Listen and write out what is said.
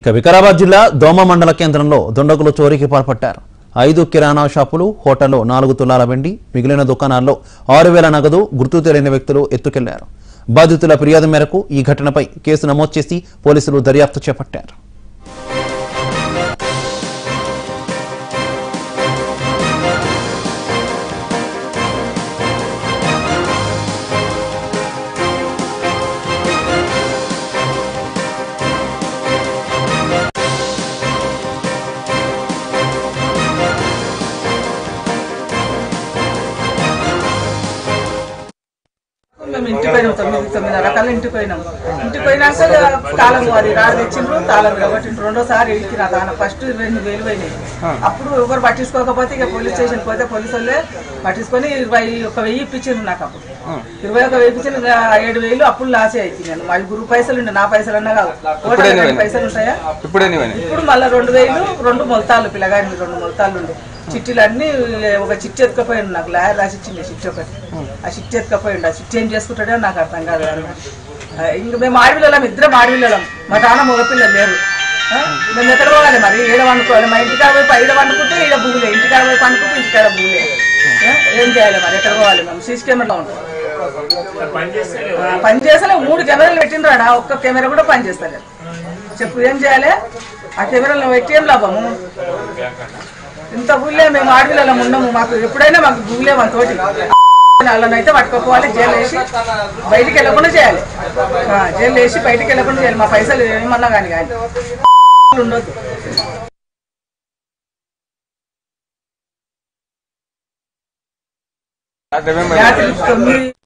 ఇక వికారాబాద్ జిల్లా దోమ మండల కేంద్రంలో దుండగులు చోరీకి పాల్పట్టారు ఐదు కిరాణా షాపులు హోటల్లో నాలుగు తులాల వెండి మిగిలిన దుకాణాల్లో ఆరు వేల నగదు గుర్తు తెలియని వ్యక్తులు ఎత్తుకెళ్లారు బాధితుల ఫిర్యాదు మేరకు ఈ ఘటనపై కేసు నమోదు చేసి పోలీసులు దర్యాప్తు చేపట్టారు మేము ఇంటికి పోయినాం తొమ్మిది తొమ్మిది రకాల ఇంటికి పోయినాం ఇంటికి పోయినాక తాళం అది రాడు తెచ్చిండ్రు తాళం కాబట్టి రెండోసారి ఇంటికి నా దాని ఫస్ట్ రెండు వేలు పోయినాయి అప్పుడు ఎవరు పట్టించుకోకపోతే ఇక పోలీస్ స్టేషన్ పోతే పోలీసు వాళ్ళే పట్టించుకొని ఇరవై ఒక వెయ్యి ఇప్పించిండ్రు నాకు అప్పుడు ఇరవై ఒక వెయ్యి ఇప్పించిన ఏడు వేలు అప్పుడు లాసే అవుతుంది నేను మా గురు పైసలు ఉండే నా పైసలు అన్నా కాదు ఓటర్ ఐడి పైసలు ఉంటాయా ఇప్పుడు ఎన్ని పోయినాయి ఇప్పుడు మళ్ళీ రెండు వేలు రెండు మొలతాళ్ళు పిల్లగాని రెండు మొలతాళ్ళు ఉండే చిట్టీలు అన్ని ఒక చిట్టి ఎత్తుకపోయిండు నాకు లాయర్ రాసి ఇచ్చింది చిట్టి ఒకటి ఆ చిట్టి ఎత్తుకపోయిండు ఆ చిట్టి ఏం చేసుకుంటాడో నాకు అర్థం కాదు ఆ, ఇంక మేము ఆడపిల్లలం ఇద్దరం ఆడపిల్లలం మా నాన్న మగపిల్లలు లేరు ఆ, మేము ఎక్కడ పోవాలి మరి ఈడ వండుకోవాలి మా ఇంటికాడ పోయి ఈడ వండుకుంటే ఈడ భూలే ఇంటికాడ పోయి పండుకుంటే ఇంటికాడ భూలే ఆ, ఏం చేయాలి మరి ఎక్కడ పోవాలి మేము సీసీ కెమెరాలో ఉంటాం ఆ, పని చేస్తలే మూడు కెమెరాలు పెట్టిండ్రాడా ఒక్క కెమెరా కూడా పని చేస్తలేదు చెప్పు ఏం చేయాలి ఆ కెమెరాలో పెట్టి ఏం లాభము ఇంత గుళ్ళే మేము ఆడపిల్లలం ఉండము మాకు ఎప్పుడైనా మాకు గుళ్ళే మన తోటి వాళ్ళనైతే పట్టుకోపోవాలి జైలు వేసి బయటికి వెళ్ళకుండా చేయాలి ఆ, జైలు వేసి బయటికి వెళ్ళకుండా చేయాలి మా పైసలు ఏమన్నా కానీ కానీ ఉండొద్దు రాత్రి ఏమేమి పోయినాయి? రాత్రి తొమ్మిది